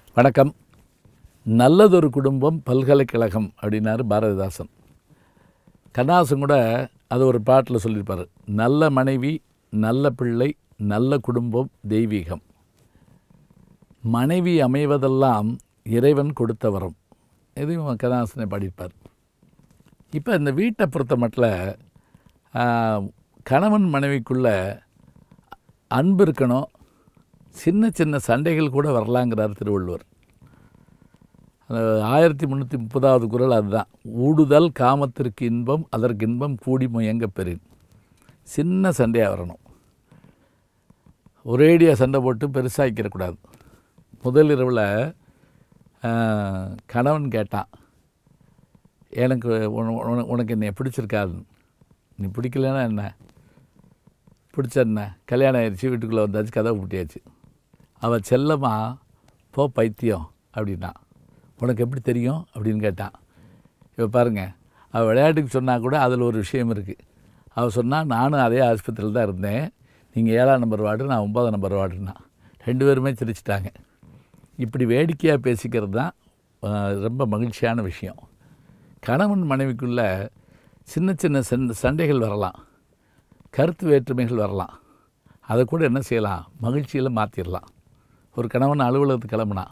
வணக்கம் நல்லதொரு குடும்பம் பல்கலைக்கழகம் அப்படின்னாரு பாரதிதாசன் கண்ணாசன் கூட அது ஒரு பாட்டில் சொல்லியிருப்பார் நல்ல மனைவி நல்ல பிள்ளை நல்ல குடும்பம் தெய்வீகம் மனைவி அமைவதெல்லாம் இறைவன் கொடுத்த வரம் இதையும் கண்ணாசனை பாடியிருப்பார் இப்போ இந்த வீட்டை பொறுத்த மட்டும் கணவன் மனைவிக்குள்ள அன்பு இருக்கணும் சின்ன சின்ன சண்டைகள் கூட வரலாங்கிறார் திருவள்ளுவர் அந்த ஆயிரத்தி முந்நூற்றி முப்பதாவது குரல் அதுதான் ஊடுதல் காமத்திற்கு இன்பம் அதற்கு இன்பம் கூடி முயங்க பெறின் சின்ன சண்டையாக வரணும் ஒரேடியாக சண்டை போட்டு பெருசாக்கிடக்கூடாது முதல் இரவில் கணவன் கேட்டான் எனக்கு உன- உன- உனக்கு என்னை பிடிச்சிருக்காது நீ பிடிக்கலன்னா என்ன பிடிச்ச என்ன கல்யாணம் ஆயிடுச்சு வீட்டுக்குள்ளே வந்தாச்சு கதவை பூட்டியாச்சு அவள் செல்லம்மா போ பைத்தியம் அப்படின்னா உனக்கு எப்படி தெரியும் அப்படின்னு கேட்டான் இப்போ பாருங்க அவள் விளையாட்டுக்கு சொன்னால் கூட அதில் ஒரு விஷயம் இருக்குது அவள் சொன்னால் நானும் அதே ஆஸ்பத்திரியில் தான் இருந்தேன் நீங்கள் ஏழாம் நம்பர் வார்டு நான் ஒன்பதாம் நம்பர் வார்டுன்னா ரெண்டு பேருமே சிரிச்சிட்டாங்க இப்படி வேடிக்கையாக பேசிக்கிறது தான் ஆஹ், ரொம்ப மகிழ்ச்சியான விஷயம் கணவன் மனைவிக்குள்ள சின்ன சின்ன சண் சண்டைகள் வரலாம் கருத்து வேற்றுமைகள் வரலாம் அதை கூட என்ன செய்யலாம் மகிழ்ச்சியில் மாற்றிடலாம் ஒரு கணவன் அலுவலகத்துக்கு கிளம்புனான்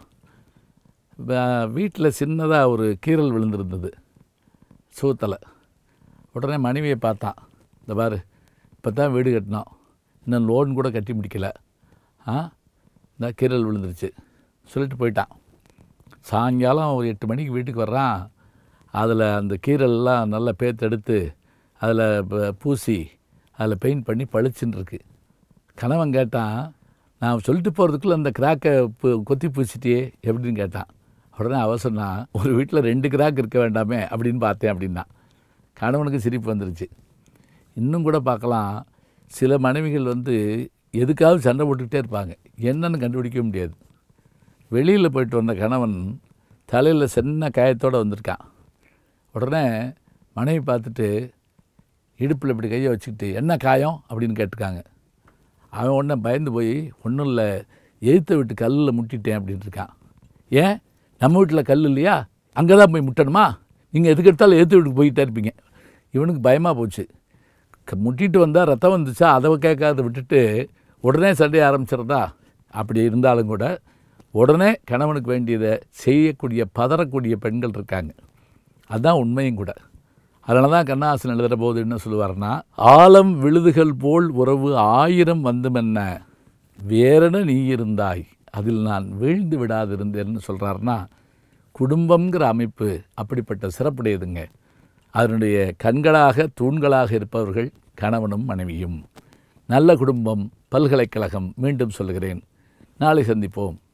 வீட்டில் சின்னதாக ஒரு கீறல் விழுந்திருந்தது சூத்தலை உடனே மனைவியை பார்த்தான் இந்த பாரு இப்போ தான் வீடு கட்டினோம் இன்னும் லோன் கூட கட்டி முடிக்கல ஆ இந்த கீறல் விழுந்துருச்சு சொல்லிட்டு போயிட்டான் சாயங்காலம் ஒரு எட்டு மணிக்கு வீட்டுக்கு வர்றான் அதில் அந்த கீறல்லாம் நல்லா பேத்தெடுத்து அதில் ப- பூசி அதில் பெயிண்ட் பண்ணி பளிச்சுன்னு இருக்கு கணவன் கேட்டான் நான் சொல்லிட்டு போகிறதுக்குள்ளே அந்த கிராக்கை பு- கொத்தி பூசிட்டியே எப்படின்னு கேட்டான் உடனே அவ சொன்னா ஒரு வீட்டில் ரெண்டு கிராக் இருக்க வேண்டாமே அப்படின்னு பார்த்தேன் அப்படின்னா கணவனுக்கு சிரிப்பு வந்துருச்சு இன்னும் கூட பார்க்கலாம் சில மனைவிகள் வந்து எதுக்காவது சண்டை போட்டுக்கிட்டே இருப்பாங்க என்னன்னு கண்டுபிடிக்க முடியாது வெளியில் போயிட்டு வந்த கணவன் தலையில் சின்ன காயத்தோடு வந்திருக்கான் உடனே மனைவி பார்த்துட்டு இடுப்பில் இப்படி கையை வச்சுக்கிட்டு என்ன காயம் அப்படின்னு கேட்டிருக்காங்க அவன் உடனே பயந்து போய் ஒன்றும் இல்லை எய்த்த விட்டு கல்லில் முட்டிட்டேன் அப்படின்னு இருக்கான் ஏன் நம்ம வீட்டில் கல் இல்லையா அங்கே தான் போய் முட்டணுமா நீங்கள் எதுக்கு எடுத்தாலும் எய்த்த வீட்டுக்கு போய்கிட்டே இருப்பீங்க இவனுக்கு பயமாக போச்சு க- முட்டிட்டு வந்தால் ரத்தம் வந்துச்சா அதை கேட்காத விட்டுட்டு உடனே சண்டைய ஆரம்பிச்சிருந்தா அப்படி இருந்தாலும் கூட உடனே கணவனுக்கு வேண்டியதை செய்யக்கூடிய பதறக்கூடிய பெண்கள் இருக்காங்க அதுதான் உண்மையும் கூட அதனால தான் கண்ணாசன் எழுதுகிற போது என்ன சொல்லுவார்னா ஆலம் விழுதுகள் போல் உறவு ஆயிரம் வந்துமென்ன வேறென நீ இருந்தாய் அதில் நான் வீழ்ந்து விடாதிருந்தேன்னு சொல்கிறாருன்னா குடும்பங்கிற அமைப்பு அப்படிப்பட்ட சிறப்புடையதுங்க அதனுடைய கண்களாக தூண்களாக இருப்பவர்கள் கணவனும் மனைவியும் நல்ல குடும்பம் பல்கலைக்கழகம் மீண்டும் சொல்கிறேன் நாளை சந்திப்போம்